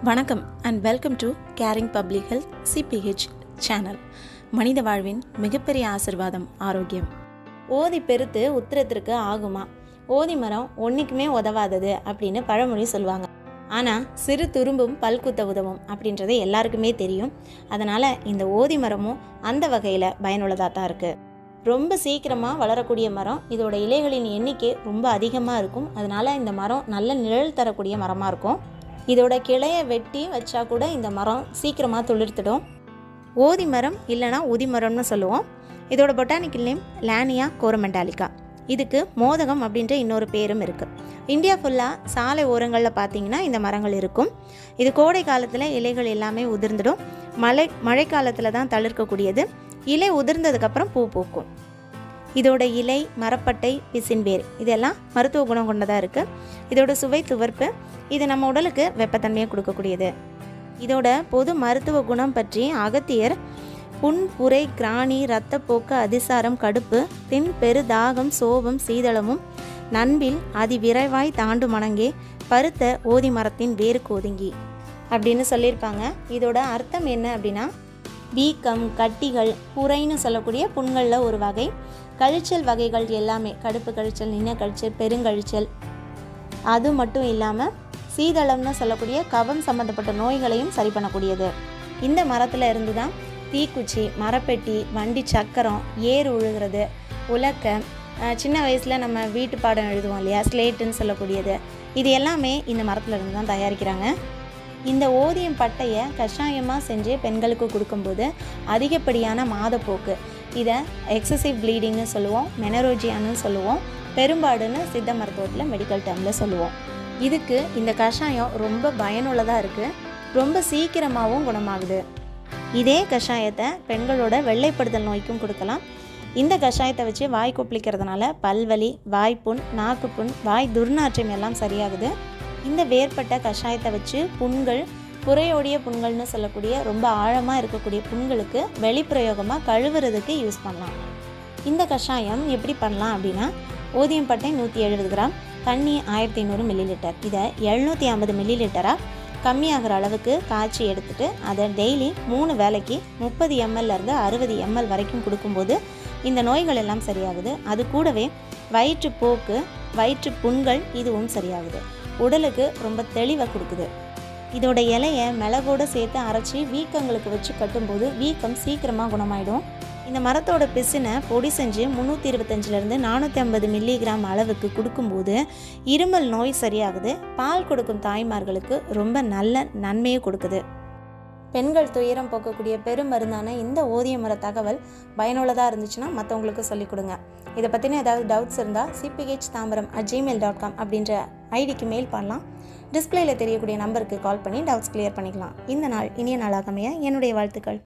வணக்கம் and welcome to caring public health CPH channel மனித வாழ்வின் மிகப்பெரிய ஆசிர்வாதம் ஆரோக்கியம் ஓதி பெருத்து உத்திரத்திற்கு ஆகுமா ஓதி மரம் ஒன்றுக்குமே உதவாதது அப்படின்னு பழமொழி சொல்லுவாங்க ஆனால் சிறு துரும்பும் பல்குத்த உதவும் அப்படின்றது எல்லாருக்குமே தெரியும் அதனால் இந்த ஓதி மரமும் அந்த வகையில் பயனுள்ளதாக தான் இருக்குது ரொம்ப சீக்கிரமாக வளரக்கூடிய மரம் இதோட இலைகளின் எண்ணிக்கை ரொம்ப அதிகமாக இருக்கும் அதனால் இந்த மரம் நல்ல நிழல் தரக்கூடிய மரமாக இருக்கும் இதோட கிளையை வெட்டி வச்சா கூட இந்த மரம் சீக்கிரமாக துளிர்த்துடும் ஓதி மரம் இல்லைனா உதி மரம்னு சொல்லுவோம் இதோட பொட்டானிக்கல் நேம் லானியா கோரமெண்டாலிகா இதுக்கு மோதகம் அப்படின்ற இன்னொரு பேரும் இருக்குது இந்தியா ஃபுல்லாக சாலை ஓரங்களில் பார்த்தீங்கன்னா இந்த மரங்கள் இருக்கும் இது கோடை காலத்தில் இலைகள் எல்லாமே உதிர்ந்துடும் மழை மழைக்காலத்தில் தான் தளிர்க்கக்கூடியது இலை உதிர்ந்ததுக்கப்புறம் பூ பூக்கும் இதோட இலை மரப்பட்டை பிசின்வேர் இதெல்லாம் மருத்துவ குணம் கொண்டதாக இருக்குது இதோட சுவை துவர்ப்பு இது நம்ம உடலுக்கு வெப்பத்தன்மையை கொடுக்கக்கூடியது இதோட பொது மருத்துவ குணம் பற்றி அகத்தியர் புண் புரை கிராணி இரத்தப்போக்கு அதிசாரம் கடுப்பு தின் பெரு தாகம் சோபம் சீதளமும் நண்பில் அதிவிரைவாய் தாண்டு மணங்கே பருத்த ஓதி மரத்தின் வேருக்கு ஒதுங்கி அப்படின்னு சொல்லியிருப்பாங்க இதோட அர்த்தம் என்ன அப்படின்னா வீக்கம் கட்டிகள் புரைன்னு சொல்லக்கூடிய புண்களில் ஒரு வகை கழிச்சல் வகைகள் எல்லாமே கடுப்பு கழிச்சல் நின்ன கழிச்சல் பெருங்கழிச்சல் அது மட்டும் இல்லாமல் சீதளம்னு சொல்லக்கூடிய கவம் சம்மந்தப்பட்ட நோய்களையும் சரி பண்ணக்கூடியது இந்த மரத்தில் இருந்து தான் தீக்குச்சி மரப்பெட்டி வண்டி சக்கரம் ஏர் உழுகிறது உலக்க அஹ், சின்ன வயசில் நம்ம வீட்டு பாடம் எழுதுவோம் இல்லையா ஸ்லேட்டுன்னு சொல்லக்கூடியது இது எல்லாமே இந்த மரத்தில் இருந்து தான் தயாரிக்கிறாங்க இந்த ஓதியம் பட்டையை கஷாயமாக செஞ்சு பெண்களுக்கு கொடுக்கும்போது அதிகப்படியான மாதப்போக்கு இதை எக்ஸசிவ் ப்ளீடிங்னு சொல்லுவோம் மெனரோஜியான்னு சொல்லுவோம் பெரும்பாடுன்னு சித்த மருத்துவத்தில் மெடிக்கல் டேர்மில் சொல்லுவோம் இதுக்கு இந்த கஷாயம் ரொம்ப பயனுள்ளதாக இருக்குது ரொம்ப சீக்கிரமாகவும் குணமாகுது இதே கஷாயத்தை பெண்களோட வெள்ளைப்படுதல் நோய்க்கும் கொடுக்கலாம் இந்த கஷாயத்தை வச்சு வாய் கொப்பளிக்கிறதுனால பல்வலி வாய்ப்புண் நாக்குப்புண் வாய் துர்நாற்றம் எல்லாம் சரியாகுது இந்த வேர்பட்ட கஷாயத்தை வச்சு புண்கள் புறையோடிய புண்கள்னு சொல்லக்கூடிய ரொம்ப ஆழமாக இருக்கக்கூடிய புண்களுக்கு வெளிப்பிரயோகமாக கழுவுறதுக்கு யூஸ் பண்ணலாம் இந்த கஷாயம் எப்படி பண்ணலாம் அப்படின்னா ஓதியம் பட்டை நூற்றி எழுபது கிராம் தண்ணி ஆயிரத்தி ஐநூறு மில்லி லிட்டர் இதை எழுநூற்றி ஐம்பது மில்லி லிட்டராக கம்மியாகிற அளவுக்கு காய்ச்சி எடுத்துட்டு அதை டெய்லி மூணு வேளைக்கு முப்பது எம்எல்லேருந்து அறுபது எம்எல் வரைக்கும் கொடுக்கும்போது இந்த நோய்கள் எல்லாம் சரியாகுது அது கூடவே வயிற்று போக்கு வயிற்று புண்கள் இதுவும் சரியாகுது உடலுக்கு ரொம்ப தெளிவை கொடுக்குது இதோட இலையை மிளகோடு சேர்த்து அரைச்சி வீக்கங்களுக்கு வச்சு கட்டும்போது வீக்கம் சீக்கிரமாக குணமாயிடும் இந்த மரத்தோட பிசினை பொடி செஞ்சு முந்நூற்றி இருபத்தஞ்சிலேருந்து நானூற்றி ஐம்பது மில்லிகிராம் அளவுக்கு கொடுக்கும்போது இருமல் நோய் சரியாகுது பால் கொடுக்கும் தாய்மார்களுக்கு ரொம்ப நல்ல நன்மையை கொடுக்குது பெண்கள் துயரம் போக்கக்கூடிய பெரும் மருந்தான இந்த ஓதிய மர தகவல் பயனுள்ளதாக இருந்துச்சுன்னா மற்றவங்களுக்கு சொல்லிக் கொடுங்க இதை பற்றின ஏதாவது டவுட்ஸ் இருந்தால் CPH Tambaram at Gmail dot com அப்படின்ற ஐடிக்கு மெயில் பண்ணலாம் டிஸ்பிளேல தெரியக்கூடிய நம்பருக்கு கால் பண்ணி டவுட்ஸ் கிளியர் பண்ணிக்கலாம் இந்த நாள் இனிய நாளாக அமைய என்னுடைய வாழ்த்துக்கள்